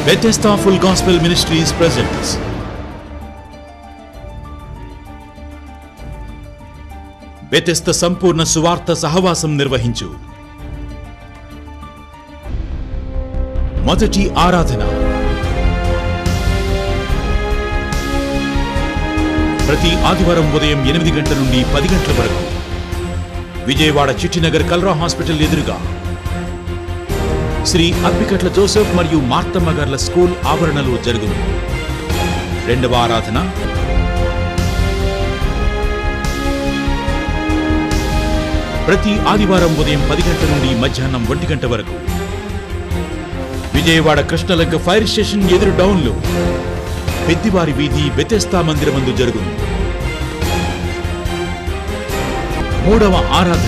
Bethesda Full Gospel Ministries presents Bethesda సంపూర్ణ సువార్త సహవాసం నిర్వహించు మొదటి ఆరాధన ప్రతి ఆదివారం ఉదయం ఎనిమిది గంటల నుండి పది గంటల వరకు విజయవాడ చిట్టినగర్ కల్రా హాస్పిటల్ ఎదురుగా శ్రీ అప్పికట్ల జోసెఫ్ మరియు మార్తమ్మ గార్ల స్కూల్ ఆవరణలో జరుగును రెండవ ఆరాధన ప్రతి ఆదివారం ఉదయం పది గంటల నుండి మధ్యాహ్నం ఒంటి గంట వరకు విజయవాడ కృష్ణలంక ఫైర్ స్టేషన్ ఎదురు డౌన్లో పెద్దివారి వీధి బెతెస్తా మందిరమందు జరుగును మూడవ ఆరాధన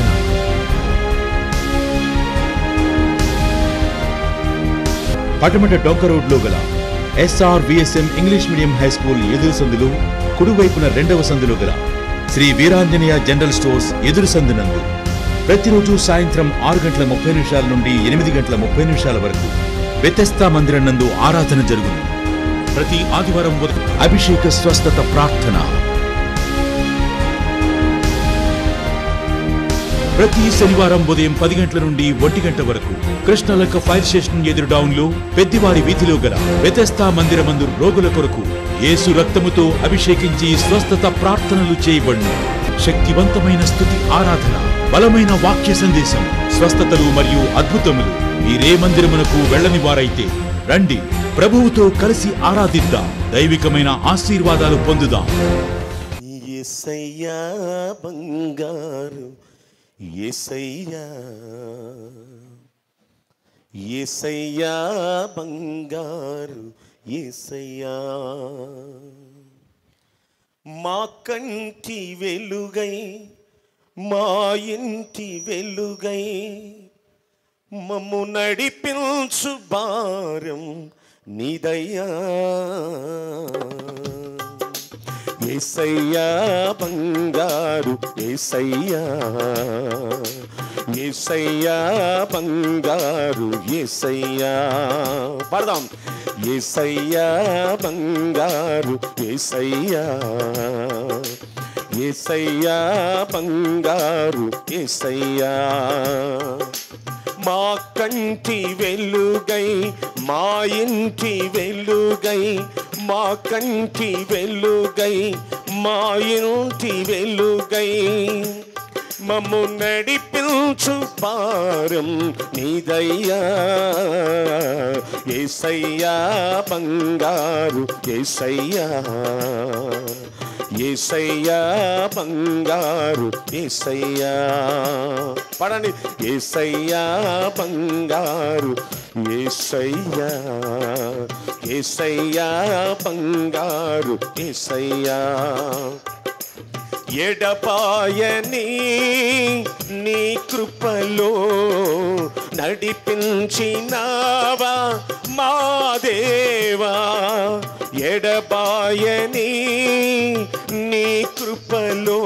పటమట డొంక రోడ్లో గల S R V S M English medium high school ఎదురు సందులు కుడివైపున రెండవ సందులో గల శ్రీ వీరాంజనేయ జనరల్ స్టోర్స్ ఎదురు సందునందు ప్రతిరోజు సాయంత్రం ఆరు గంటల ముప్పై నిమిషాల నుండి ఎనిమిది గంటల ముప్పై నిమిషాల వరకు వ్యతస్థా మందిరం నందు ఆరాధన జరుగును ప్రతి ఆదివారం ఉదయం అభిషేక స్వస్థత ప్రార్థన ప్రతి శనివారం ఉదయం పది గంటల నుండి ఒంటి గంట వరకు కృష్ణలంక ఫైర్ స్టేషన్ ఎదురు డౌన్ లో పెద్దివారి వీధిలో గల వ్యతస్థా మందిరమందు రోగుల కొరకు యేసు రక్తముతో అభిషేకించి స్వస్థత ప్రార్థనలు చేయబడును శక్తివంతమైన స్థుతి ఆరాధన బలమైన వాక్య సందేశం స్వస్థతలు మరియు అద్భుతములు మీరే మందిరమునకు వెళ్ళని వారైతే రండి ప్రభువుతో కలిసి ఆరాధిద్దాం దైవికమైన ఆశీర్వాదాలు పొందుదాం ఏసయ్యా బంగారు ఏసయ్యా ఏసయ్యా బంగారు ఏసయ్యా మా కంటి వెలుగై మా ఇంటి వెలుగై మమ్ము నడిపించు భారం నిదయ్యా ఏసయ్యా బంగారు ఏసయ్యా ఏసయ్యా బంగారు ఏసయ్యా పడదాం ఏసయ్యా బంగారు ఏసయ్యా ఏసయ్యా బంగారు ఏసయ్యా మా కంటి వెలుగై మా ఇంటి వెలుగై మా కంటి వెలుగై మా ఇంటి వెలుగై మమ్ము నడిపించు పారం నీదయ్యా ఏసయ్యా బంగారు ఏసయ్యా ఏసయ్యా బంగారు ఏసయ్యా పడండి ఏసయ్యా బంగారు ఏసయ్యా ఏసయ్యా బంగారు ఏసయ్యా ఎడపాయని నీ కృపలో నడిపించినావా మా దేవా ఎడబాయని నీ కృపలో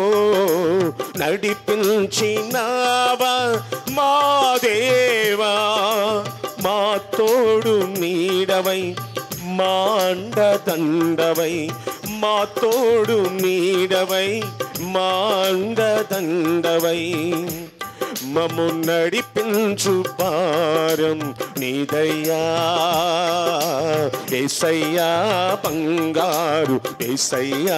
నడిపించినావా మా దేవా మా తోడు నీడవై మా అండదండవై మా తోడు నీడవై మా అండదండవై మము నడిపించు పారం నీదయ్యా ఏసయ్యా బంగారు ఏసయ్యా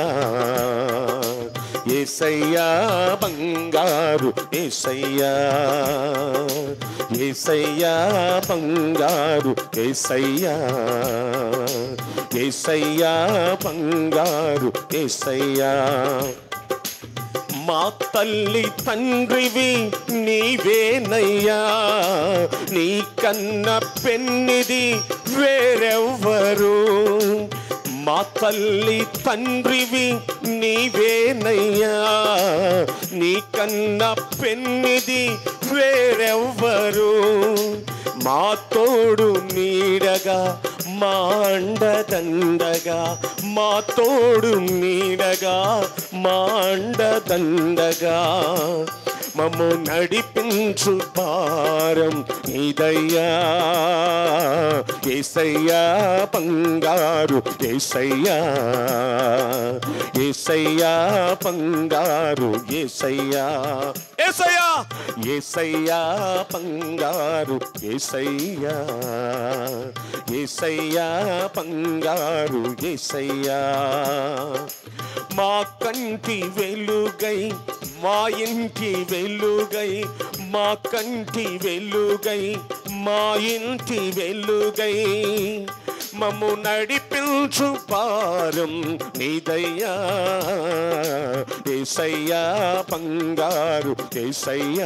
ఏసయ్యా బంగారు ఏసయ్యా ఏసయ్యా బంగారు ఏసయ్యా ఏసయ్యా బంగారు ఏసయ్యా మా తల్లి తండ్రివి నీవేనయ్యా నీ కన్న పెన్నిది వేరెవ్వరు మా తల్లి తండ్రివి నీవేనయ్యా నీ కన్న పెన్నిది వేరెవ్వరు మా తోడు నీడగా మా అండదండగా మా తోడు నీడగా మా అండదండగా మమ్ము నడిపించు భారం నీదయ్యా ఏసయ్యా బంగారు ఏసయ్యా ఏసయ్యా బంగారు ఏసయ్యా ఏసయ్యా ఏసయ్యా బంగారు ఏసయ్యా ఏసయ్యా బంగారు ఏసయ్యా మా కంటి వెలుగై మా ఇంటి వెలుగై మా కంటి వెలుగై మా ఇంటి వెలుగై మమ్ము నడిపించు పారం నీదయ్యా ఏసయ్యా బంగారు ఏసయ్యా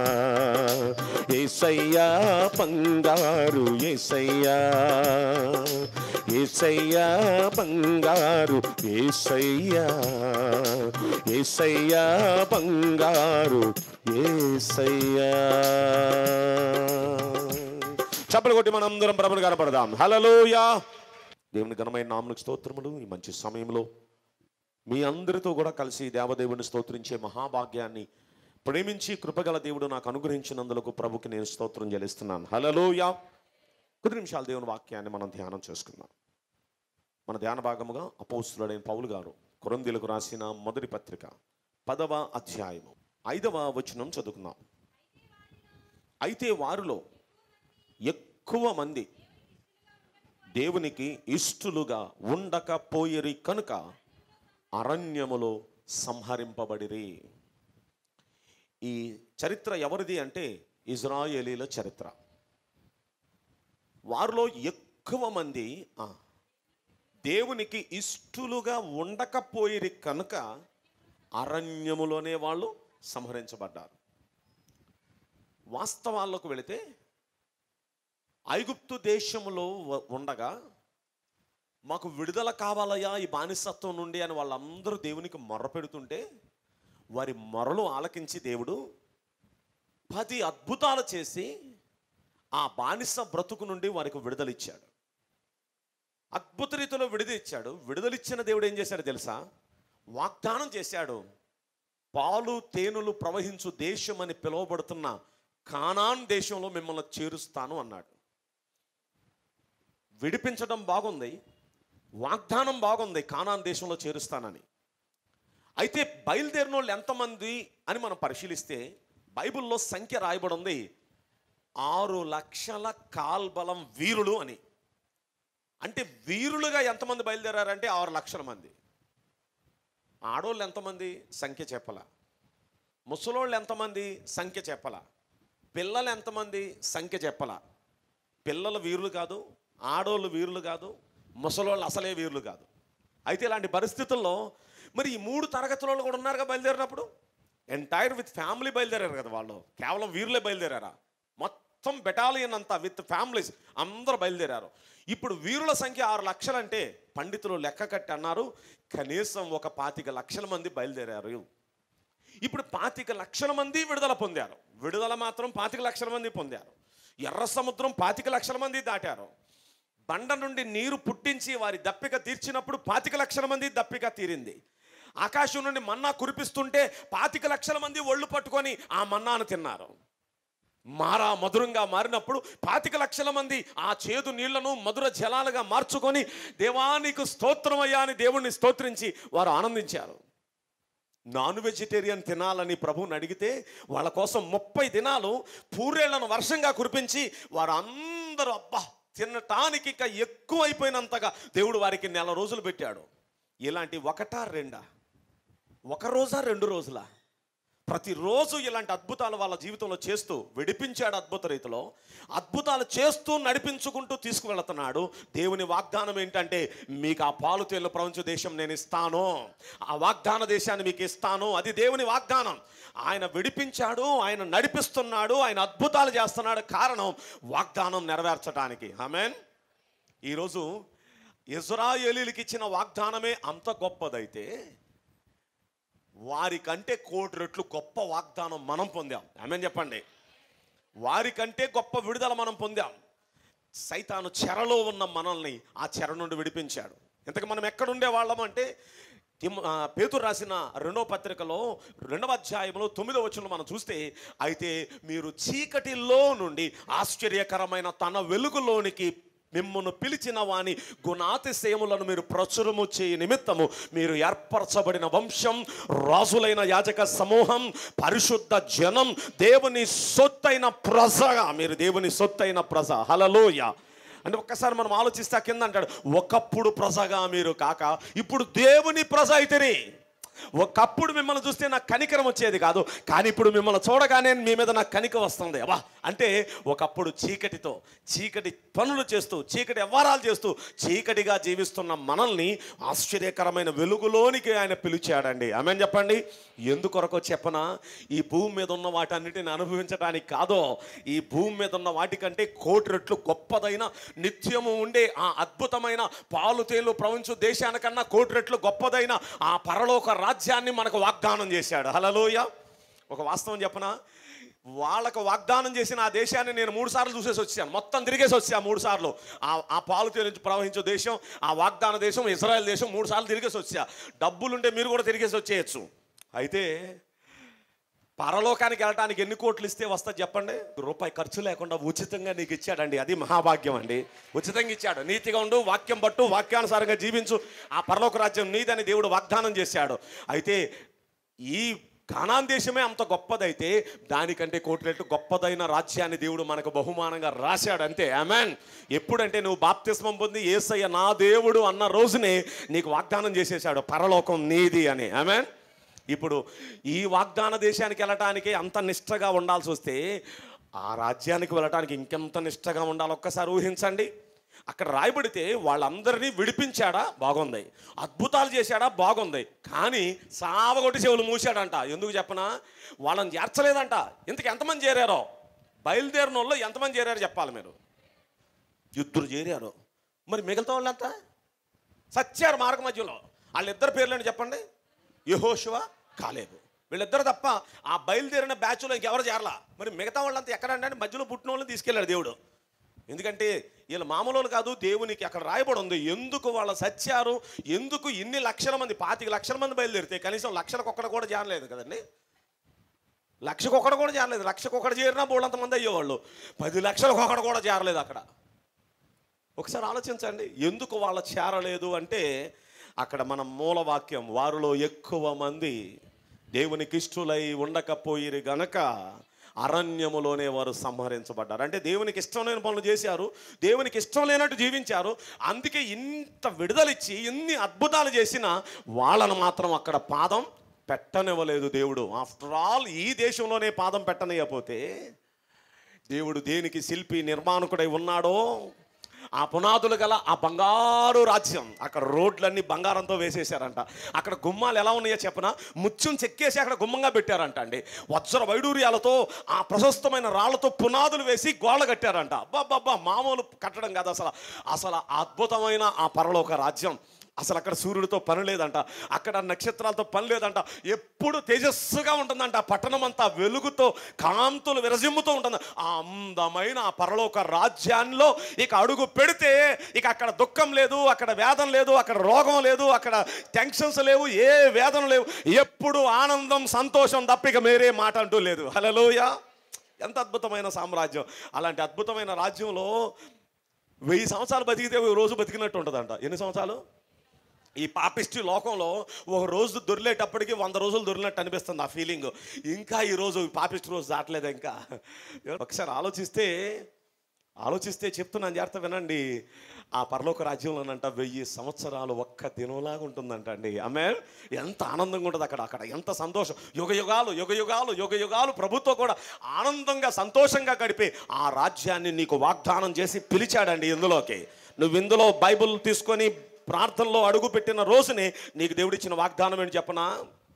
ఏసయ్యా బంగారు ఏసయ్యా ఏసయ్యా బంగారు ఏసయ్యా ఏసయ్యా బంగారు ఏసయ్యా చప్పలు కొట్టి మనందరం ప్రభుని కనపడదాం హలలోయా దేవుని ఘనమైన నామనికి స్తోత్రములు ఈ మంచి సమయంలో మీ అందరితో కూడా కలిసి దేవదేవుని స్తోత్రించే మహాభాగ్యాన్ని ప్రేమించి కృపగల దేవుడు నాకు అనుగ్రహించినందులకు ప్రభుకి నేను స్తోత్రం చెల్లిస్తున్నాను హలలోయా కొద్ది నిమిషాలు దేవుని వాక్యాన్ని మనం ధ్యానం చేసుకుందాం మన ధ్యాన భాగముగా అపోస్తుడైన పౌలు గారు కొరందీలకు రాసిన మొదటి పత్రిక పదవ అధ్యాయము ఐదవ వచనం చదువుకుందాం అయితే వారిలో ఎక్కువ మంది దేవునికి ఇష్టలుగా ఉండకపోయిరి కనుక అరణ్యములో సంహరింపబడిరి ఈ చరిత్ర ఎవరిది అంటే ఇజ్రాయేలీల చరిత్ర వారిలో ఎక్కువ మంది ఆ, దేవునికి ఇష్టలుగా ఉండకపోయిరి కనుక అరణ్యములోనే వాళ్ళు సంహరించబడ్డారు వాస్తవాల్లోకి వెళితే ఐగుప్తు దేశంలో వ- ఉండగా మాకు విడుదల కావాలయా ఈ బానిసత్వం నుండి అని వాళ్ళందరూ దేవునికి మొర్ర పెడుతుంటే వారి మొరలు ఆలకించి దేవుడు పది అద్భుతాలు చేసి ఆ బానిస బ్రతుకు నుండి వారికి విడుదలిచ్చాడు అద్భుత రీతిలో విడుదలిచ్చాడు విడుదలిచ్చిన దేవుడు ఏం చేశాడు తెలుసా వాగ్దానం చేశాడు పాలు తేనెలు ప్రవహించు దేశం అని పిలువబడుతున్న కానాన్ దేశంలో మిమ్మల్ని చేరుస్తాను అన్నాడు విడిపించడం బాగుంది వాగ్దానం బాగుంది కానాన్ దేశంలో చేరుస్తానని అయితే బయలుదేరిన వాళ్ళు ఎంతమంది అని మనం పరిశీలిస్తే బైబిల్లో సంఖ్య రాయబడి ఉంది ఆరు లక్షల కాల్బలం వీరులు అని అంటే వీరులుగా ఎంతమంది బయలుదేరారంటే ఆరు లక్షల మంది ఆడోళ్ళు ఎంతమంది సంఖ్య చెప్పల ముసలోళ్ళు ఎంతమంది సంఖ్య చెప్పల పిల్లలు ఎంతమంది సంఖ్య చెప్పల పిల్లలు వీరులు కాదు ఆడోళ్ళు వీరులు కాదు ముసలోళ్ళు అసలే వీరులు కాదు అయితే ఇలాంటి పరిస్థితుల్లో మరి ఈ మూడు తరగతుల వాళ్ళు కూడా ఉన్నారుగా బయలుదేరినప్పుడు ఎంటైర్ విత్ ఫ్యామిలీ బయలుదేరారు కదా వాళ్ళు కేవలం వీరులే బయలుదేరారా మొత్తం బెటాలియన్ అంతా విత్ ఫ్యామిలీస్ అందరూ బయలుదేరారు ఇప్పుడు వీరుల సంఖ్య ఆరు లక్షలంటే పండితులు లెక్క కట్టి అన్నారు కనీసం ఒక పాతిక లక్షల మంది బయలుదేరారు ఇప్పుడు పాతిక లక్షల మంది విడుదల పొందారు విడుదల మాత్రం పాతిక లక్షల మంది పొందారు ఎర్ర సముద్రం పాతిక లక్షల మంది దాటారు బండ నుండి నీరు పుట్టించి వారి దప్పిక తీర్చినప్పుడు పాతిక లక్షల మంది దప్పిక తీరింది ఆకాశం నుండి మన్నా కురిపిస్తుంటే పాతిక లక్షల మంది ఒళ్ళు పట్టుకొని ఆ మన్నాను తిన్నారు మారా మధురంగా మారినప్పుడు పాతిక లక్షల మంది ఆ చేదు నీళ్లను మధుర జలాలుగా మార్చుకొని దేవానికి స్తోత్రమయ్యా అని దేవుణ్ణి స్తోత్రించి వారు ఆనందించారు నాన్ వెజిటేరియన్ తినాలని ప్రభువుని అడిగితే వాళ్ళ కోసం ముప్పై దినాలు పూరేళ్లను వర్షంగా కురిపించి వారు అందరూ అబ్బా తినటానికి ఇంకా ఎక్కువైపోయినంతగా దేవుడు వారికి నెల రోజులు పెట్టాడు ఇలాంటి ఒకటా రెండా ఒక రోజా రెండు రోజుల ప్రతిరోజు ఇలాంటి అద్భుతాలు వాళ్ళ జీవితంలో చేస్తూ విడిపించాడు అద్భుత రీతిలో అద్భుతాలు చేస్తూ నడిపించుకుంటూ తీసుకువెళుతున్నాడు దేవుని వాగ్దానం ఏంటంటే మీకు ఆ పాలు తేళ్ల ప్రపంచ దేశం నేను ఇస్తాను ఆ వాగ్దాన దేశాన్ని మీకు ఇస్తాను అది దేవుని వాగ్దానం ఆయన విడిపించాడు ఆయన నడిపిస్తున్నాడు ఆయన అద్భుతాలు చేస్తున్నాడు కారణం వాగ్దానం నెరవేర్చడానికి ఆమెన్ ఈరోజు ఇజ్రాయేలీలకి ఇచ్చిన వాగ్దానమే అంత గొప్పదైతే వారికంటే కోటి రెట్లు గొప్ప వాగ్దానం మనం పొందాం ఆమెన్ చెప్పండి వారికంటే గొప్ప విడుదల మనం పొందాం సైతాను చెరలో ఉన్న మనల్ని ఆ చెర నుండి విడిపించాడు ఇంతకు మనం ఎక్కడుండే వాళ్ళం అంటే తిమ్- ఆ, పేతురు రాసిన రెండవ పత్రికలో రెండవ అధ్యాయంలో తొమ్మిదవ వచనంలో మనం చూస్తే అయితే మీరు చీకటిలో నుండి ఆశ్చర్యకరమైన తన వెలుగులోనికి మిమ్మల్ని పిలిచిన వాని గుణాతిశయములను మీరు ప్రచురము చేయ నిమిత్తము మీరు ఏర్పరచబడిన వంశం రాజులైన యాజక సమూహం పరిశుద్ధ జనం దేవుని సొత్తైన ప్రజగా మీరు దేవుని సొత్తైన ప్రజ హలలోయ అంటే ఒక్కసారి మనం ఆలోచిస్తే ఆ కింద అంటాడు ఒకప్పుడు ప్రజగా మీరు కాక ఇప్పుడు దేవుని ప్రజ అయితేనే ఒకప్పుడు మిమ్మల్ని చూస్తే నాకు కనికరం వచ్చేది కాదు కానీ ఇప్పుడు మిమ్మల్ని చూడగానే మీ మీద నాకు కనిక వస్తుంది అబ్బా అంటే ఒకప్పుడు చీకటితో చీకటి పనులు చేస్తూ చీకటి వ్యవహారాలు చేస్తూ చీకటిగా జీవిస్తున్న మనల్ని ఆశ్చర్యకరమైన వెలుగులోనికి ఆయన పిలిచాడండి ఆమె చెప్పండి ఎందుకొరకో చెప్పనా ఈ భూమి మీద ఉన్న వాటన్నిటిని అనుభవించడానికి కాదో ఈ భూమి మీద ఉన్న వాటికంటే కోటి రెట్లు గొప్పదైన నిత్యము ఉండే ఆ అద్భుతమైన పాలు తేలు ప్రపంచ దేశానికన్నా కోటి రెట్లు గొప్పదైన ఆ పరలోక రాజ్యాన్ని మనకు వాగ్దానం చేశాడు హలలోయ ఒక వాస్తవం చెప్పనా వాళ్ళకు వాగ్దానం చేసిన ఆ దేశాన్ని నేను మూడు సార్లు చూసేసి వచ్చాను మొత్తం తిరిగేసి వచ్చా మూడు సార్లు ఆ ఆ పాలు తేలించి ప్రవహించే దేశం ఆ వాగ్దాన దేశం ఇజ్రాయెల్ దేశం మూడు సార్లు తిరిగేసి వచ్చా డబ్బులుంటే మీరు కూడా తిరిగేసి వచ్చేయచ్చు అయితే పరలోకానికి వెళ్ళటానికి ఎన్ని కోట్లు ఇస్తే వస్తా చెప్పండి రూపాయి ఖర్చు లేకుండా ఉచితంగా నీకు ఇచ్చాడండి అది మహాభాగ్యం అండి ఉచితంగా ఇచ్చాడు నీతిగా ఉండు వాక్యం పట్టు వాక్యానుసారంగా జీవించు ఆ పరలోక రాజ్యం నీదని దేవుడు వాగ్దానం చేశాడు అయితే ఈ కానాన్ దేశమే అంత గొప్పదైతే దానికంటే కోటి రెట్లు గొప్పదైన రాజ్యాన్ని దేవుడు మనకు బహుమానంగా రాశాడు అంతే ఆమెన్ ఎప్పుడంటే నువ్వు బాప్తిస్మం పొంది ఏసయ్య నా దేవుడు అన్న రోజునే నీకు వాగ్దానం చేసేసాడు పరలోకం నీది అని ఆమెన్ ఇప్పుడు ఈ వాగ్దాన దేశానికి వెళ్ళటానికి అంత నిష్టగా ఉండాల్సి వస్తే ఆ రాజ్యానికి వెళ్ళటానికి ఇంకెంత నిష్టగా ఉండాలి ఒక్కసారి ఊహించండి అక్కడ రాయబడితే వాళ్ళందరినీ విడిపించాడా బాగుంది అద్భుతాలు చేశాడా బాగుంది కానీ సావగొట్టి చెవులు మూసాడంట ఎందుకు చెప్పనా వాళ్ళని చేర్చలేదంట ఇంతకు ఎంతమంది చేరారో బయలుదేరిన వాళ్ళు ఎంతమంది చేరారో చెప్పాలి మీరు ఇద్దరు చేరారు మరి మిగతా వాళ్ళంతా సత్యారు మార్గ మధ్యలో వాళ్ళిద్దరు పేర్లని చెప్పండి యహోశివ కాలేబు వీళ్ళిద్దరు తప్ప ఆ బయలుదేరిన బ్యాచ్లో ఇంకెవరు చేరలా మరి మిగతా వాళ్ళంతా ఎక్కడ అంటే మధ్యలో పుట్టిన వాళ్ళని తీసుకెళ్ళాడు దేవుడు ఎందుకంటే వీళ్ళు మామూలు వాళ్ళు కాదు దేవునికి అక్కడ రాయబడి ఉంది ఎందుకు వాళ్ళ సత్యారు ఎందుకు ఇన్ని లక్షల మంది పాతిక లక్షల మంది బయలుదేరితే కనీసం లక్షలకు ఒక్కడ కూడా చేరలేదు కదండి లక్షకు ఒకటి కూడా చేరలేదు లక్షకు ఒకటి చేరినా బోళ్ళంత మంది అయ్యేవాళ్ళు పది లక్షలకు ఒకటి కూడా చేరలేదు అక్కడ ఒకసారి ఆలోచించండి ఎందుకు వాళ్ళ చేరలేదు అంటే అక్కడ మన మూలవాక్యం వారిలో ఎక్కువ మంది దేవునికి ఇష్టలై ఉండకపోయిరు గనక అరణ్యములోనే వారు సంహరించబడ్డారు అంటే దేవునికి ఇష్టం లేని పనులు చేశారు దేవునికి ఇష్టం లేనట్టు జీవించారు అందుకే ఇంత విడుదలిచ్చి ఇన్ని అద్భుతాలు చేసిన వాళ్ళను మాత్రం అక్కడ పాదం పెట్టనివ్వలేదు దేవుడు ఆఫ్టర్ ఆల్ ఈ దేశంలోనే పాదం పెట్టనియకపోతే దేవుడు దేనికి శిల్పి నిర్మాణకుడై ఉన్నాడో ఆ పునాదులు గల ఆ బంగారు రాజ్యం అక్కడ రోడ్లన్నీ బంగారంతో వేసేసారంట అక్కడ గుమ్మాలు ఎలా ఉన్నాయో చెప్పన ముత్యం చెక్కేసి అక్కడ గుమ్మంగా పెట్టారంట అండి వజ్ర వైడూర్యాలతో ఆ ప్రశస్తమైన రాళ్లతో పునాదులు వేసి గోడ కట్టారంట అబ్బాబ్బా మామూలు కట్టడం కాదు అసలు అసలు ఆ అద్భుతమైన ఆ పరలోక రాజ్యం అసలు అక్కడ సూర్యుడితో పని లేదంట అక్కడ నక్షత్రాలతో పని లేదంట ఎప్పుడు తేజస్సుగా ఉంటుందంట ఆ పట్టణం అంతా వెలుగుతో కాంతులు విరజిమ్ముతూ ఉంటుంది ఆ అందమైన ఆ పరలోక రాజ్యాల్లో ఇక అడుగు పెడితే ఇక అక్కడ దుఃఖం లేదు అక్కడ వేదన లేదు అక్కడ రోగం లేదు అక్కడ టెన్షన్స్ లేవు ఏ వేదన లేవు ఎప్పుడు ఆనందం సంతోషం తప్ప ఇక మేరే మాట అంటూ లేదు హలోయ ఎంత అద్భుతమైన సామ్రాజ్యం అలాంటి అద్భుతమైన రాజ్యంలో వెయ్యి సంవత్సరాలు బతికితే ఒక రోజు బతికినట్టు ఉంటుందంట ఎన్ని సంవత్సరాలు ఈ పాపిస్టి లోకంలో ఒక రోజు దొరిలేటప్పటికి వంద రోజులు దొరికినట్టు అనిపిస్తుంది ఆ ఫీలింగ్ ఇంకా ఈ రోజు పాపిస్టి రోజు దాటలేదు ఇంకా ఒకసారి ఆలోచిస్తే ఆలోచిస్తే చెప్తున్నాను జాగ్రత్త వినండి ఆ పరలోక రాజ్యంలోనంట వెయ్యి సంవత్సరాలు ఒక్క దినంలాగా ఉంటుందంట అండి ఆమె ఎంత ఆనందంగా ఉంటుంది అక్కడ అక్కడ ఎంత సంతోషం యుగ యుగాలు యుగ యుగాలు యుగ యుగాలు ప్రభుత్వం కూడా ఆనందంగా సంతోషంగా గడిపే ఆ రాజ్యాన్ని నీకు వాగ్దానం చేసి పిలిచాడండి ఇందులోకి నువ్వు ఇందులో బైబిల్ తీసుకొని ప్రార్థనలో అడుగు పెట్టిన రోజునే నీకు దేవుడిచ్చిన వాగ్దానం ఏంటి చెప్పనా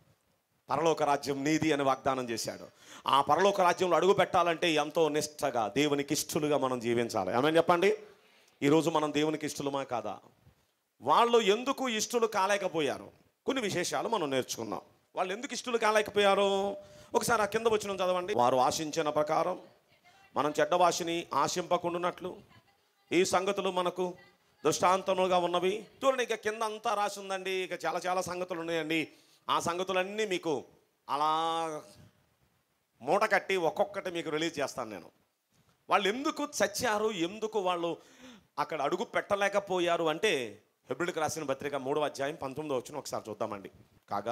పరలోక రాజ్యం నీది అని వాగ్దానం చేశాడు ఆ పరలోక రాజ్యంలో అడుగు పెట్టాలంటే ఎంతో నిష్టగా దేవునికి ఇష్టలుగా మనం జీవించాలి ఏమని చెప్పండి ఈరోజు మనం దేవునికి ఇష్టలుమా కాదా వాళ్ళు ఎందుకు ఇష్టలు కాలేకపోయారు కొన్ని విశేషాలు మనం నేర్చుకుందాం వాళ్ళు ఎందుకు ఇష్టలు కాలేకపోయారు ఒకసారి ఆ కింద వచ్చిన చదవండి వారు ఆశించిన ప్రకారం మనం చెడ్డ వాసిని ఆశింపకుండునట్లు ఈ సంగతులు మనకు దృష్టాంతములుగా ఉన్నవి చూడండి ఇక కింద అంతా రాసి ఉందండి ఇక చాలా చాలా సంగతులు ఉన్నాయండి ఆ సంగతులన్నీ మీకు అలా మూట కట్టి ఒక్కొక్కటి మీకు రిలీజ్ చేస్తాను నేను వాళ్ళు ఎందుకు చచ్చారు ఎందుకు వాళ్ళు అక్కడ అడుగు పెట్టలేకపోయారు అంటే హెబ్రిల్కి రాసిన పత్రిక మూడవ అధ్యాయం పంతొమ్మిదో వచ్చిన ఒకసారి చూద్దామండి కాగా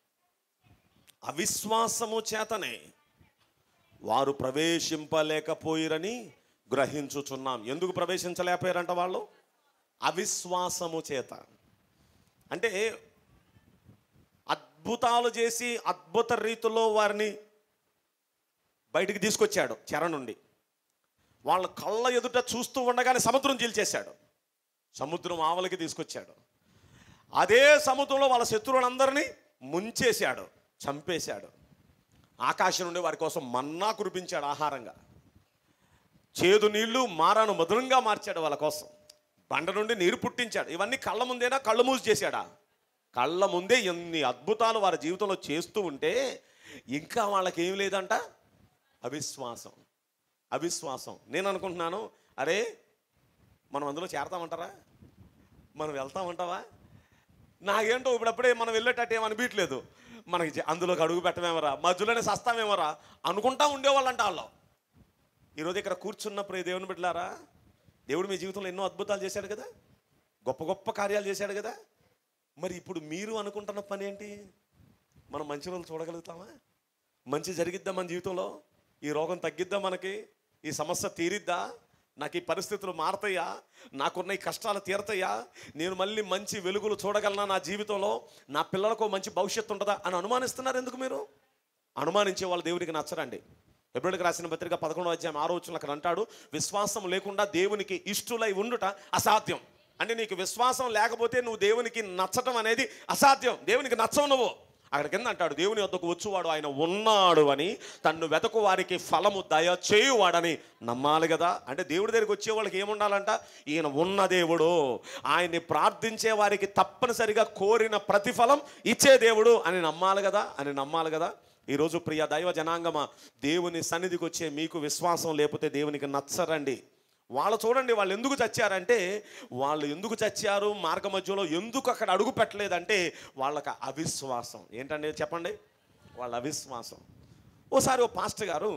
అవిశ్వాసము చేతనే వారు ప్రవేశింపలేకపోయిరని గ్రహించుచున్నాం ఎందుకు ప్రవేశించలేకపోయారంట వాళ్ళు అవిశ్వాసము చేత అంటే అద్భుతాలు చేసి అద్భుత రీతిలో వారిని బయటికి తీసుకొచ్చాడు చెర నుండి వాళ్ళ కళ్ళ ఎదుట చూస్తూ ఉండగానే సముద్రం చీల్చేశాడు సముద్రం ఆవలికి తీసుకొచ్చాడు అదే సముద్రంలో వాళ్ళ శత్రువులందరినీ ముంచేశాడు చంపేశాడు ఆకాశం నుండి వారి కోసం మన్నా కురిపించాడు ఆహారంగా చేదు నీళ్లు మారాను మధురంగా మార్చాడు వాళ్ళ కోసం బండ నుండి నీరు పుట్టించాడు ఇవన్నీ కళ్ళ ముందేనా కళ్ళు మూసి చేశాడా కళ్ళ ముందే ఎన్ని అద్భుతాలు వారి జీవితంలో చేస్తూ ఉంటే ఇంకా వాళ్ళకి ఏం లేదంట అవిశ్వాసం అవిశ్వాసం నేను అనుకుంటున్నాను అరే మనం అందులో చేరతామంటారా మనం వెళ్తామంటావా నాకేంటో ఇప్పుడప్పుడే మనం వెళ్ళేటట్టు ఏం అనిపించలేదు మనకి జ- అందులోకి అడుగు పెట్టమేమరా మధ్యలోనే సస్తామేమరా అనుకుంటా ఉండేవాళ్ళంట వాళ్ళు ఈరోజు ఇక్కడ కూర్చున్నప్పుడు ఈ దేవుని బిడ్డలారా దేవుడు మీ జీవితంలో ఎన్నో అద్భుతాలు చేశాడు కదా గొప్ప గొప్ప కార్యాలు చేశాడు కదా మరి ఇప్పుడు మీరు అనుకుంటున్న పని ఏంటి మనం మంచి రోజులు చూడగలుగుతామా మంచి జరిగిద్దా మన జీవితంలో ఈ రోగం తగ్గిద్దా మనకి ఈ సమస్య తీరిద్దా నాకు ఈ పరిస్థితులు మారతాయా నాకున్న ఈ కష్టాలు తీరతాయా నేను మళ్ళీ మంచి వెలుగులు చూడగలనా నా జీవితంలో నా పిల్లలకు మంచి భవిష్యత్తు ఉంటుందా అని అనుమానిస్తున్నారు ఎందుకు మీరు అనుమానించే వాళ్ళు దేవునికి నచ్చరండి ఎబ్రిల్కి రాసిన పత్రిక పదకొండో అధ్యాయం ఆరో వచ్చిన అక్కడ అంటాడు విశ్వాసం లేకుండా దేవునికి ఇష్టులై ఉండుట అసాధ్యం అంటే నీకు విశ్వాసం లేకపోతే నువ్వు దేవునికి నచ్చటం అనేది అసాధ్యం దేవునికి నచ్చవు నువ్వు అక్కడ కింద అంటాడు దేవుని వద్దకు వచ్చువాడు ఆయన ఉన్నాడు అని తన్ను వెతకు వారికి ఫలము దయ చేయువాడని నమ్మాలి కదా అంటే దేవుడి దగ్గరికి వచ్చే వాళ్ళకి ఏముండాలంట ఈయన ఉన్న దేవుడు ఆయన్ని ప్రార్థించే వారికి తప్పనిసరిగా కోరిన ప్రతిఫలం ఇచ్చే దేవుడు అని నమ్మాలి కదా అని నమ్మాలి కదా ఈరోజు ప్రియ దైవ జనాంగమ దేవుని సన్నిధికి వచ్చే మీకు విశ్వాసం లేకపోతే దేవునికి నచ్చరండి వాళ్ళు చూడండి వాళ్ళు ఎందుకు చచ్చారంటే వాళ్ళు ఎందుకు చచ్చారు మార్గ మధ్యలో ఎందుకు అక్కడ అడుగు పెట్టలేదంటే వాళ్ళకి అవిశ్వాసం ఏంటండి చెప్పండి వాళ్ళ అవిశ్వాసం ఓసారి ఓ పాస్టర్ గారు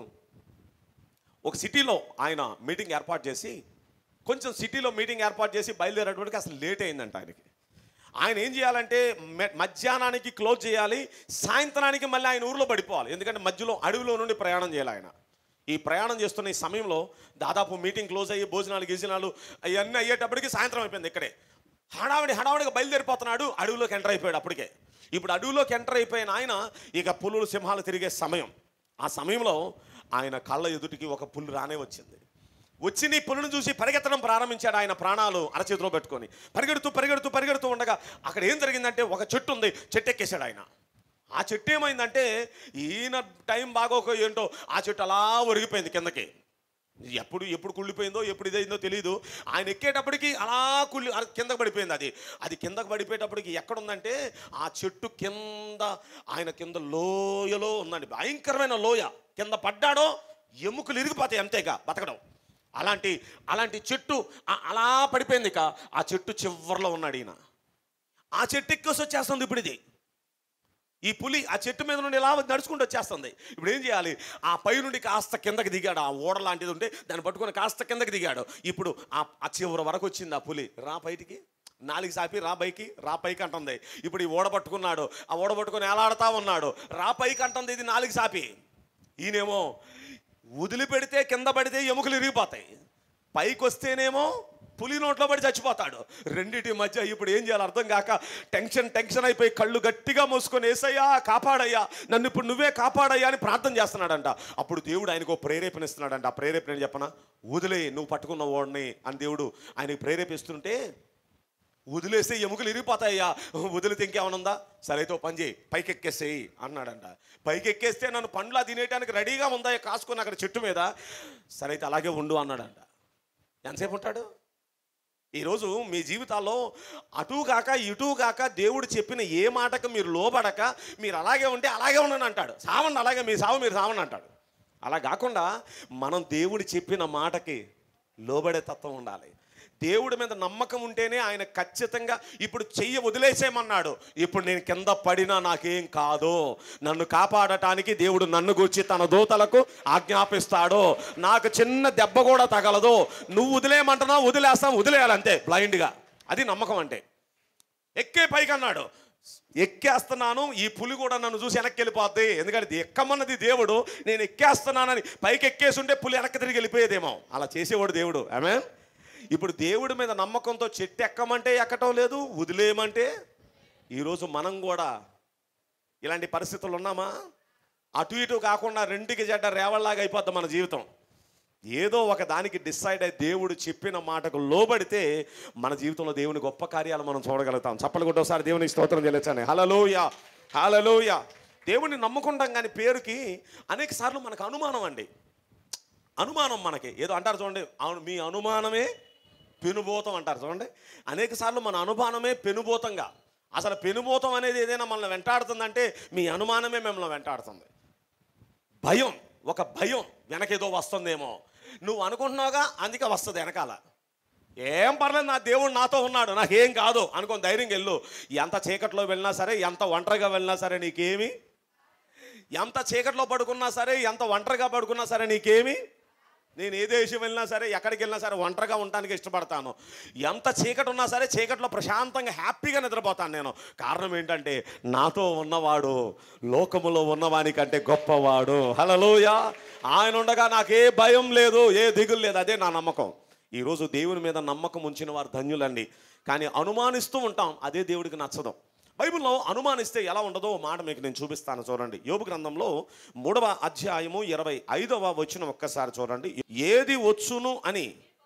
ఒక సిటీలో ఆయన మీటింగ్ ఏర్పాటు చేసి కొంచెం సిటీలో మీటింగ్ ఏర్పాటు చేసి బయలుదేరేటప్పటికి అసలు లేట్ అయిందంట ఆయనకి ఆయన ఏం చేయాలంటే మె- మధ్యాహ్నానికి క్లోజ్ చేయాలి సాయంత్రానికి మళ్ళీ ఆయన ఊర్లో పడిపోవాలి ఎందుకంటే మధ్యలో అడవిలో నుండి ప్రయాణం చేయాలి ఆయన ఈ ప్రయాణం చేస్తున్న ఈ సమయంలో దాదాపు మీటింగ్ క్లోజ్ అయ్యి భోజనాలు గిజనాలు అవన్నీ అయ్యేటప్పటికి సాయంత్రం అయిపోయింది ఇక్కడే హడావిడి హడావిడిగా బయలుదేరిపోతున్నాడు అడవిలోకి ఎంటర్ అయిపోయాడు అప్పటికే ఇప్పుడు అడవిలోకి ఎంటర్ అయిపోయిన ఆయన ఇక పులులు సింహాలు తిరిగే సమయం ఆ సమయంలో ఆయన కళ్ళ ఎదుటికి ఒక పుల్లు రానే వచ్చింది వచ్చి నీ పుల్లును చూసి పరిగెత్తడం ప్రారంభించాడు ఆయన ప్రాణాలు అరచేతిలో పెట్టుకొని పరిగెడుతూ పరిగెడుతూ పరిగెడుతూ ఉండగా అక్కడ ఏం జరిగిందంటే ఒక చెట్టు ఉంది చెట్టు ఎక్కేశాడు ఆయన ఆ చెట్టు ఏమైందంటే ఈయన టైం బాగోక ఏంటో ఆ చెట్టు అలా ఒరిగిపోయింది కిందకి ఎప్పుడు ఎప్పుడు కుళ్ళిపోయిందో ఎప్పుడు ఇదైందో తెలియదు ఆయన ఎక్కేటప్పటికి అలా కుళ్ళి అలా కిందకు పడిపోయింది అది అది కిందకు పడిపోయేటప్పటికి ఎక్కడుందంటే ఆ చెట్టు కింద ఆయన కింద లోయలో ఉందండి భయంకరమైన లోయ కింద పడ్డాడో ఎముకలు ఇరిగిపోతాయి అంతేగా బతకడం అలాంటి అలాంటి చెట్టు ఆ- అలా పడిపోయింది ఇక ఆ చెట్టు చివర్లో ఉన్నాడు ఈయన ఆ చెట్టు ఎక్కేసి వచ్చేస్తుంది ఇప్పుడు ఇది ఈ పులి ఆ చెట్టు మీద నుండి ఇలా నడుచుకుంటూ వచ్చేస్తుంది ఇప్పుడు ఏం చేయాలి ఆ పై నుండి కాస్త కిందకి దిగాడు ఆ ఓడ లాంటిది ఉంటే దాన్ని పట్టుకొని కాస్త కిందకి దిగాడు ఇప్పుడు ఆ ఆ చివరి వరకు వచ్చింది ఆ పులి రా బయటికి నాలుగు సాపి రా పైకి రా పైకి అంటుంది ఇప్పుడు ఈ ఓడ పట్టుకున్నాడు ఆ ఓడ పట్టుకొని ఎలాడుతా ఉన్నాడు రా పైకి అంటుంది ఇది నాలుగు సాపి ఈయనేమో వదిలిపెడితే కింద పడితే ఎముకలు ఇరిగిపోతాయి పైకి వస్తేనేమో పులి నోట్లో పడి చచ్చిపోతాడు రెండిటి మధ్య ఇప్పుడు ఏం చేయాలి అర్థం కాక టెన్షన్ టెన్షన్ అయిపోయి కళ్ళు గట్టిగా మూసుకొని ఏసయ్యా కాపాడయ్యా నన్ను ఇప్పుడు నువ్వే కాపాడయ్యా అని ప్రార్థన చేస్తున్నాడంట అప్పుడు దేవుడు ఆయనకు ఓ ప్రేరేపణ ఇస్తున్నాడంట ఆ ప్రేరేపణ ఏంటి చెప్పనా వదిలే నువ్వు పట్టుకున్న వాడిని అని దేవుడు ఆయనకి ప్రేరేపిస్తుంటే వదిలేస్తే ఎముకలు ఇరిగిపోతాయ్యా వదిలితే ఇంకేమనుందా సరే అయితే ఓ పని చేయి పైకి ఎక్కేసేయి అన్నాడంట పైకి ఎక్కేస్తే నన్ను పండ్లా తినేయడానికి రెడీగా ఉందా కాసుకొని అక్కడ చెట్టు మీద సరే అయితే అలాగే ఉండు అన్నాడంట ఎంతసేపు ఉంటాడు ఈరోజు మీ జీవితాల్లో అటు కాక ఇటు కాక దేవుడు చెప్పిన ఏ మాటకు మీరు లోబడక మీరు అలాగే ఉంటే అలాగే ఉండని అంటాడు సావండి అలాగే మీ సావు మీరు సావండి అంటాడు అలా కాకుండా మనం దేవుడు చెప్పిన మాటకి లోబడే తత్వం ఉండాలి దేవుడి మీద నమ్మకం ఉంటేనే ఆయన ఖచ్చితంగా ఇప్పుడు చెయ్యి వదిలేసేయమన్నాడు ఇప్పుడు నేను కింద పడినా నాకేం కాదు నన్ను కాపాడటానికి దేవుడు నన్ను గుర్చి తన దూతలకు ఆజ్ఞాపిస్తాడు నాకు చిన్న దెబ్బ కూడా తగలదు నువ్వు వదిలేయమంటున్నావు వదిలేస్తాం వదిలేయాలంతే బ్లైండ్గా అది నమ్మకం అంటే ఎక్కే పైకి అన్నాడు ఎక్కేస్తున్నాను ఈ పులి కూడా నన్ను చూసి వెనక్కి వెళ్ళిపోద్ది ఎందుకంటే ఇది ఎక్కమన్నది దేవుడు నేను ఎక్కేస్తున్నానని పైకి ఎక్కేసి ఉంటే పులి వెనక్కి తిరిగి వెళ్ళిపోయేదేమో అలా చేసేవాడు దేవుడు ఆమె ఇప్పుడు దేవుడి మీద నమ్మకంతో చెట్టు ఎక్కమంటే ఎక్కటం లేదు వదిలేయమంటే ఈరోజు మనం కూడా ఇలాంటి పరిస్థితులు ఉన్నామా అటు ఇటు కాకుండా రెండుకి జడ్డ రేవల్లాగా అయిపోద్ది మన జీవితం ఏదో ఒక దానికి డిసైడ్ అయ్యి దేవుడు చెప్పిన మాటకు లోబడితే మన జీవితంలో దేవుని గొప్ప కార్యాలు మనం చూడగలుగుతాం చప్పలు కొట్టి ఒకసారి దేవునికి స్తోత్రం చెల్లించండి హలలోయ హలలోయ దేవుని నమ్ముకుంటాం కానీ పేరుకి అనేక సార్లు మనకు అనుమానం అండి అనుమానం మనకి ఏదో అంటారు చూడండి అవును మీ అనుమానమే పెనుభూతం అంటారు చూడండి అనేక సార్లు మన అనుమానమే పెనుభూతంగా అసలు పెనుభూతం అనేది ఏదైనా మనల్ని వెంటాడుతుందంటే మీ అనుమానమే మిమ్మల్ని వెంటాడుతుంది భయం ఒక భయం వెనకేదో వస్తుందేమో నువ్వు అనుకుంటున్నావుగా అందుకే వస్తుంది వెనకాల ఏం పర్లేదు నా దేవుడు నాతో ఉన్నాడు నాకేం కాదు అనుకోని ధైర్యంగా వెళ్ళు ఎంత చీకట్లో వెళ్ళినా సరే ఎంత ఒంటరిగా వెళ్ళినా సరే నీకేమి ఎంత చీకట్లో పడుకున్నా సరే ఎంత ఒంటరిగా పడుకున్నా సరే నీకేమి నేను ఏ దేశం వెళ్ళినా సరే ఎక్కడికి వెళ్ళినా సరే ఒంటరిగా ఉండడానికి ఇష్టపడతాను ఎంత చీకటి ఉన్నా సరే చీకట్లో ప్రశాంతంగా హ్యాపీగా నిద్రపోతాను నేను కారణం ఏంటంటే నాతో ఉన్నవాడు లోకములో ఉన్నవాని కంటే గొప్పవాడు హలలోయ ఆయన ఉండగా నాకే భయం లేదు ఏ దిగులు లేదు అదే నా నమ్మకం ఈరోజు దేవుని మీద నమ్మకం ఉంచిన వారు ధన్యులండి కానీ అనుమానిస్తూ ఉంటాం అదే దేవుడికి నచ్చదు బైబిల్లో అనుమానిస్తే ఎలా ఉండదో ఓ మాట మీకు నేను చూపిస్తాను చూడండి యోబు గ్రంథంలో మూడవ అధ్యాయము ఇరవై ఐదవ వచ్చిన ఒక్కసారి చూడండి ఏది వచ్చును అని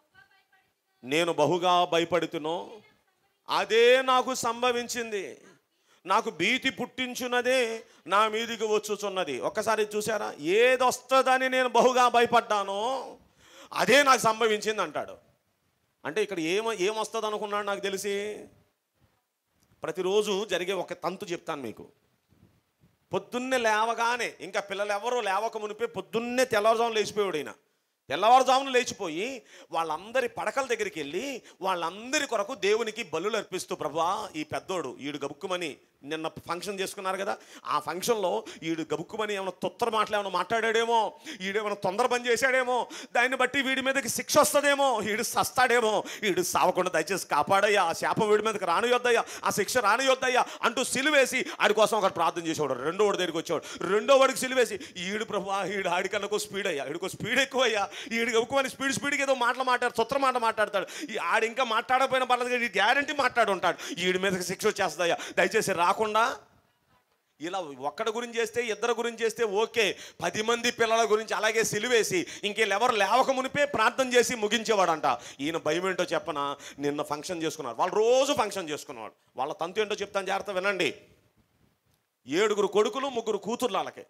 నేను బహుగా భయపడుతునో అదే నాకు సంభవించింది నాకు భీతి పుట్టించున్నదే నా మీదికి వచ్చుచున్నది ఒక్కసారి చూసారా ఏది వస్తుందని నేను బహుగా భయపడ్డానో అదే నాకు సంభవించింది అంటాడు అంటే ఇక్కడ ఏమ ఏమొస్తుంది అనుకున్నాడు నాకు తెలిసి ప్రతిరోజు జరిగే ఒక తంతు చెప్తాను మీకు పొద్దున్నే లేవగానే ఇంకా పిల్లలు ఎవరో లేవక మునిపే పొద్దున్నే తెల్లవారుజామున లేచిపోయాడు ఈయన తెల్లవారుజామున లేచిపోయి వాళ్ళందరి పడకల దగ్గరికి వెళ్ళి వాళ్ళందరి కొరకు దేవునికి బలులు అర్పిస్తూ ప్రభా ఈ పెద్దోడు ఈడు గబుక్కుమని నిన్న ఫంక్షన్ చేసుకున్నారు కదా ఆ ఫంక్షన్లో ఈడు గబుక్కుమని ఏమైనా తొత్తర మాటలు ఏమైనా మాట్లాడాడేమో ఈడేమైనా తొందర పని చేశాడేమో దాన్ని బట్టి వీడి మీదకి శిక్ష వస్తుందేమో ఈడు సస్తాడేమో ఈడు సావకుండా దయచేసి కాపాడయ్యా ఆ శాపం వీడి మీదకి రానియొద్దయ్యా ఆ శిక్ష రానియొద్దయ్యా అంటూ సిలువేసి ఆడి కోసం ఒకటి ప్రార్థన చేసేవాడు రెండో వాడి దగ్గరికి వచ్చేవాడు రెండో వాడికి సిలువేసి ఈడు ప్రభు ఈడు ఆడికన్నా స్పీడ్ అయ్యా ఈడికో స్పీడ్ ఎక్కువ అయ్యా ఈడికి ఎక్కువని స్పీడ్ స్పీడ్కి ఏదో మాటలు మాట్లాడు తొత్ర మాట మాట్లాడతాడు ఈ ఆడు ఇంకా మాట్లాడకపోయినా పర్లేదు కానీ గ్యారంటీ మాట్లాడు ఉంటాడు ఈడి మీదకి శిక్ష వచ్చేస్తుందయ్యా దయచేసి రాకుండా ఇలా ఒక్కడి గురించి చేస్తే ఇద్దరు గురించి చేస్తే ఓకే పది మంది పిల్లల గురించి అలాగే సిలివేసి ఇంకెవరు లేవక మునిపే ప్రార్థన చేసి ముగించేవాడంట ఈయన భయం ఏంటో చెప్పన నిన్న ఫంక్షన్ చేసుకున్నారు వాళ్ళు రోజు ఫంక్షన్ చేసుకున్నవాడు వాళ్ళ తంతు ఏంటో చెప్తాను జాగ్రత్త వినండి ఏడుగురు కొడుకులు ముగ్గురు కూతుర్లు వాళ్ళకి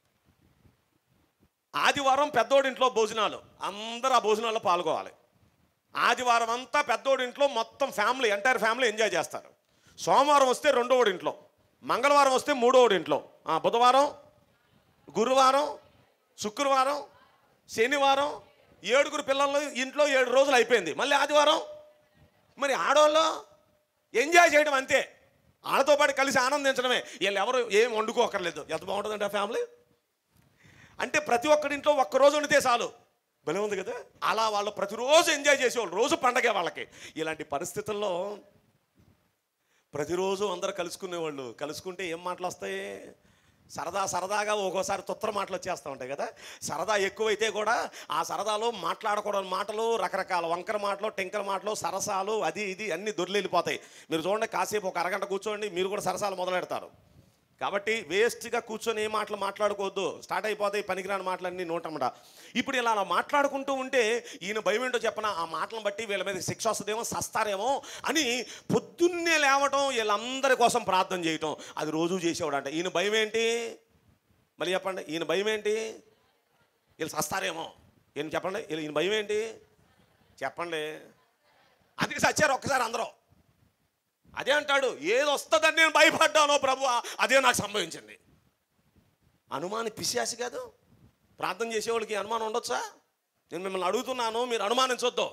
ఆదివారం పెద్దోడింట్లో భోజనాలు అందరూ ఆ భోజనాల్లో పాల్గొవాలి ఆదివారం అంతా పెద్దోడింట్లో మొత్తం ఫ్యామిలీ ఎంటైర్ ఫ్యామిలీ ఎంజాయ్ చేస్తారు సోమవారం వస్తే రెండోడి ఇంట్లో మంగళవారం వస్తే మూడోడి ఇంట్లో ఆ, బుధవారం గురువారం శుక్రవారం శనివారం ఏడుగురు పిల్లలు ఇంట్లో ఏడు రోజులు అయిపోయింది మళ్ళీ ఆదివారం మరి ఆడవాళ్ళు ఎంజాయ్ చేయడం అంతే వాళ్ళతో పాటు కలిసి ఆనందించడమే వీళ్ళు ఎవరు ఏం వండుకోకర్లేదు ఎంత బాగుంటుందంటే ఆ ఫ్యామిలీ అంటే ప్రతి ఒక్కరి ఇంట్లో ఒక్క రోజు వండితే చాలు భలే ఉంది కదా అలా వాళ్ళు ప్రతిరోజు ఎంజాయ్ చేసేవాళ్ళు రోజు పండగే వాళ్ళకి ఇలాంటి పరిస్థితుల్లో ప్రతిరోజు అందరు కలుసుకునేవాళ్ళు కలుసుకుంటే ఏం మాటలు వస్తాయి సరదా సరదాగా ఒక్కోసారి తుత్తర మాటలు వచ్చేస్తూ ఉంటాయి కదా సరదా ఎక్కువైతే కూడా ఆ సరదాలో మాట్లాడకూడని మాటలు రకరకాల వంకర మాటలు టెంకర మాటలు సరసాలు అది ఇది అన్ని దొర్లిపోతాయి మీరు చూడండి కాసేపు ఒక అరగంట కూర్చోండి మీరు కూడా సరసాలు మొదలెడతారు కాబట్టి వేస్ట్గా కూర్చొని ఏ మాటలు మాట్లాడుకోవద్దు స్టార్ట్ అయిపోతాయి పనికిరాని మాటలన్నీ నోటమ్మట ఇప్పుడు ఇలా అలా మాట్లాడుకుంటూ ఉంటే ఈయన భయం ఏంటో చెప్పన ఆ మాటలను బట్టి వీళ్ళ మీద శిక్ష వస్తుందేమో సస్తారేమో అని పొద్దున్నే లేవటం వీళ్ళందరి కోసం ప్రార్థన చేయటం అది రోజు చేసేవాడు అంట ఈయన భయం ఏంటి మళ్ళీ చెప్పండి ఈయన భయం ఏంటి వీళ్ళు సస్తారేమో ఈయన చెప్పండి వీళ్ళ- ఈయన భయం ఏంటి చెప్పండి అందుకే సచ్చారు ఒక్కసారి అందరూ అదే అంటాడు ఏది వస్తుందని నేను భయపడ్డానో ప్రభు అదే నాకు సంభవించింది అనుమాని పిశాసి కాదు ప్రార్థన చేసేవాళ్ళకి అనుమానం ఉండొచ్చా నేను మిమ్మల్ని అడుగుతున్నాను మీరు అనుమానించొద్దు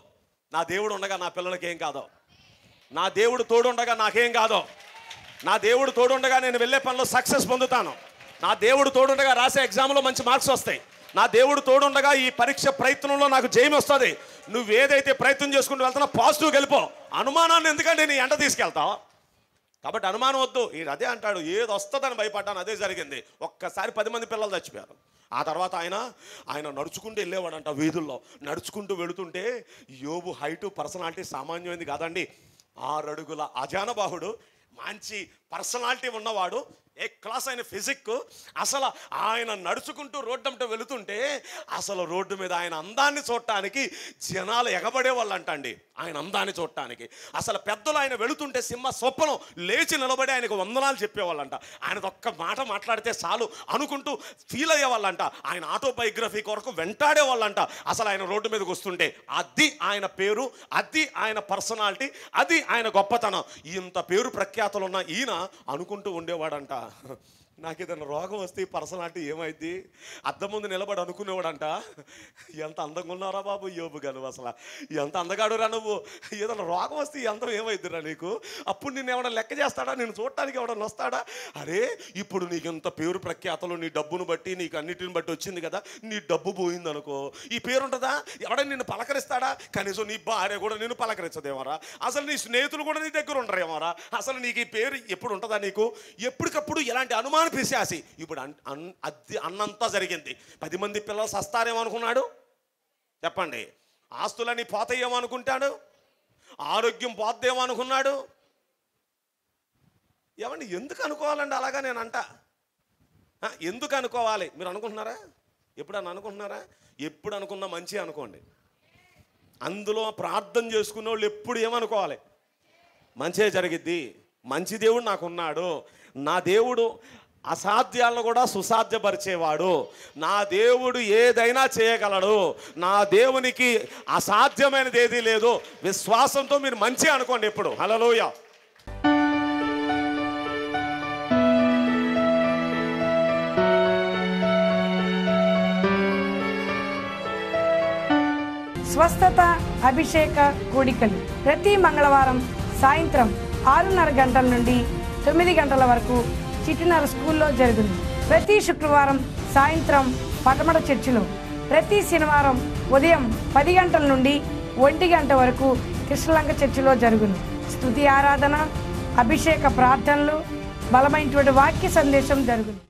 నా దేవుడు ఉండగా నా పిల్లలకి ఏం కాదో నా దేవుడు తోడుండగా నాకేం కాదో నా దేవుడు తోడుండగా నేను వెళ్ళే పనిలో సక్సెస్ పొందుతాను నా దేవుడు తోడుండగా రాసే ఎగ్జామ్లో మంచి మార్క్స్ వస్తాయి నా దేవుడు తోడుండగా ఈ పరీక్ష ప్రయత్నంలో నాకు జయం వస్తుంది నువ్వు ఏదైతే ప్రయత్నం చేసుకుంటూ వెళ్తున్నా పాజిటివ్ వెళ్ళిపో అనుమానాన్ని ఎందుకంటే నీ ఎంట తీసుకెళ్తావు కాబట్టి అనుమానం వద్దు ఈ అదే అంటాడు ఏది వస్తుందని భయపడ్డాను అదే జరిగింది ఒక్కసారి పది మంది పిల్లలు చచ్చిపోయారు ఆ తర్వాత ఆయన ఆయన నడుచుకుంటూ వెళ్ళేవాడంట వీధుల్లో నడుచుకుంటూ వెళుతుంటే యోబు హైటు పర్సనాలిటీ సామాన్యమైంది కాదండి ఆరడుగుల అజానబాహుడు మంచి పర్సనాలిటీ ఉన్నవాడు ఏ క్లాస్ అయిన ఫిజిక్ అసలు ఆయన నడుచుకుంటూ రోడ్డంట వెళుతుంటే అసలు రోడ్డు మీద ఆయన అందాన్ని చూడటానికి జనాలు ఎగబడే వాళ్ళంట అండి ఆయన అందాన్ని చూడటానికి అసలు పెద్దలు ఆయన వెళుతుంటే సింహ స్వప్నం లేచి నిలబడి ఆయనకు వందనాలు చెప్పేవాళ్ళంట ఆయన ఒక్క మాట మాట్లాడితే చాలు అనుకుంటూ ఫీల్ అయ్యేవాళ్ళంట ఆయన ఆటోబయోగ్రఫీ కొరకు వెంటాడే వాళ్ళంట అసలు ఆయన రోడ్డు మీదకి వస్తుంటే అది ఆయన పేరు అది ఆయన పర్సనాలిటీ అది ఆయన గొప్పతనం ఇంత పేరు ప్రఖ్యాతలు ఉన్న ఈయన అనుకుంటూ ఉండేవాడంట నాకు ఏదైనా రోగం వస్తే ఈ పర్సనాలిటీ ఏమైంది అద్దం ముందు నిలబడి అనుకునేవాడంట ఎంత అందంగా ఉన్నారా బాబు యోబు గారు అసలు ఎంత అందగాడురా నువ్వు ఏదైనా రోగం వస్తే ఈ అందం ఏమైద్దిరా నీకు అప్పుడు నిన్ను ఎవడన్నా లెక్క చేస్తాడా నేను చూడటానికి ఎవడన్నా వస్తాడా అరే ఇప్పుడు నీకు ఇంత పేరు ప్రఖ్యాతలు నీ డబ్బును బట్టి నీకు అన్నిటిని బట్టి వచ్చింది కదా నీ డబ్బు పోయింది అనుకో ఈ పేరు ఉంటుందా ఎవడైనా నిన్ను పలకరిస్తాడా కనీసం నీ భార్య కూడా నిన్ను పలకరించదేమోరా అసలు నీ స్నేహితులు కూడా నీ దగ్గర ఉండరేమోరా అసలు నీకు ఈ పేరు ఎప్పుడు ఉంటుందా నీకు ఎప్పటికప్పుడు ఇలాంటి అనుమాన పిశాసి ఇప్పుడు అన్- అన్- అది అన్నంతా జరిగింది పది మంది పిల్లలు సస్తారేమో అనుకున్నాడు చెప్పండి ఆస్తులన్నీ పోతాయేమో అనుకుంటాడు ఆరోగ్యం పోద్దేమో అనుకున్నాడు ఏమండి ఎందుకు అనుకోవాలండి అలాగా నేను అంట ఆ, ఎందుకు అనుకోవాలి మీరు అనుకుంటున్నారా ఎప్పుడన్నా అనుకుంటున్నారా ఎప్పుడు అనుకున్నా మంచి అనుకోండి అందులో ప్రార్థన చేసుకునే వాళ్ళు ఎప్పుడు ఏమనుకోవాలి మంచే జరిగిద్ది మంచి దేవుడు నాకున్నాడు నా దేవుడు అసాధ్యాలను కూడా సుసాధ్యపరిచేవాడు నా దేవుడు ఏదైనా చేయగలడు నా దేవునికి అసాధ్యమైనది ఏదీ లేదు విశ్వాసంతో మీరు మంచి అనుకోండి ఎప్పుడు హలోయ స్వస్థత అభిషేక కూడికలు ప్రతి మంగళవారం సాయంత్రం ఆరున్నర గంటల నుండి తొమ్మిది గంటల వరకు చిటినర స్కూల్లో జరుగును ప్రతి శుక్రవారం సాయంత్రం పటమట చర్చిలో ప్రతి శనివారం ఉదయం పది గంటల నుండి ఒంటి గంట వరకు కృష్ణలంక చర్చిలో జరుగును స్తుతి ఆరాధన అభిషేక ప్రార్థనలు బలమైనటువంటి వాక్య సందేశం జరుగును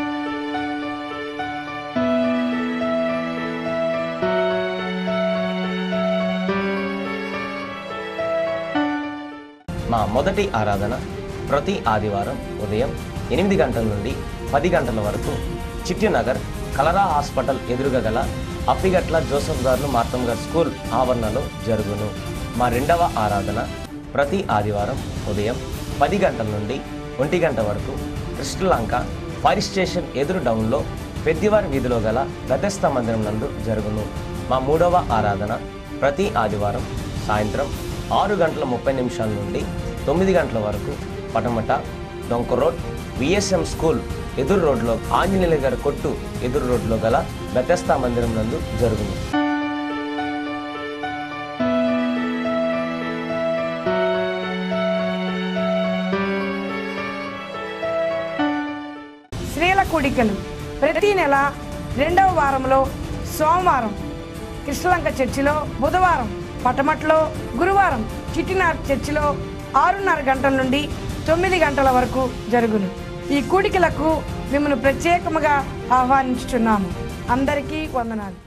మా మొదటి ఆరాధన ప్రతి ఆదివారం ఉదయం ఎనిమిది గంటల నుండి పది గంటల వరకు చిట్టినగర్ కలరా హాస్పిటల్ ఎదురుగా గల అప్పిగట్ల జోసఫ్ గారు మార్తమ్ గారు స్కూల్ ఆవరణలో జరుగును మా రెండవ ఆరాధన ప్రతి ఆదివారం ఉదయం పది గంటల నుండి ఒంటి గంట వరకు కృష్ణలంక ఫైర్ స్టేషన్ ఎదురు డౌన్లో పెద్దివారి వీధిలో గల గతస్థ మందిరం నందు జరుగును మా మూడవ ఆరాధన ప్రతి ఆదివారం సాయంత్రం ఆరు గంటల ముప్పై నిమిషాల నుండి తొమ్మిది గంటల వరకు పటమట డొంక రోడ్ విఎస్ఎం స్కూల్ ఎదురు రోడ్లో ఆంజనేయుల గారి కొట్టు ఎదురు రోడ్లో గల బెతస్తా మందిరం నందు జరుగును స్త్రీల కూడికలు ప్రతి నెల రెండవ వారంలో సోమవారం కృష్ణలంక చర్చిలో బుధవారం పటమట్లో గురువారం చిట్టినార్ చర్చిలో ఆరున్నర గంటల నుండి తొమ్మిది గంటల వరకు జరుగును ఈ కూడికలకు మిమ్మల్ని ప్రత్యేకముగా ఆహ్వానించుచున్నాము అందరికీ వందనాలు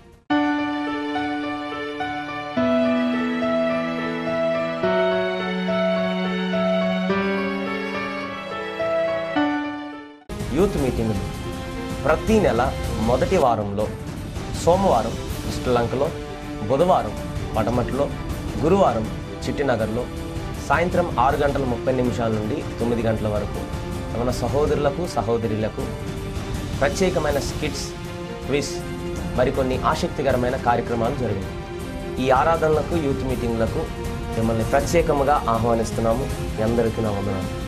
యూత్ మీటింగులు ప్రతి నెల మొదటి వారంలో సోమవారం శ్రీలంకలో బుధవారం పటమట్లో గురువారం చిట్టినగర్లో సాయంత్రం ఆరు గంటల ముప్పై నిమిషాల నుండి తొమ్మిది గంటల వరకు మన సహోదరులకు సహోదరులకు ప్రత్యేకమైన స్కిట్స్ క్విజ్ మరికొన్ని ఆసక్తికరమైన కార్యక్రమాలు జరిగాయి ఈ ఆరాధనలకు యూత్ మీటింగ్లకు మిమ్మల్ని ప్రత్యేకముగా ఆహ్వానిస్తున్నాము మీ అందరికీ నా వందనాలు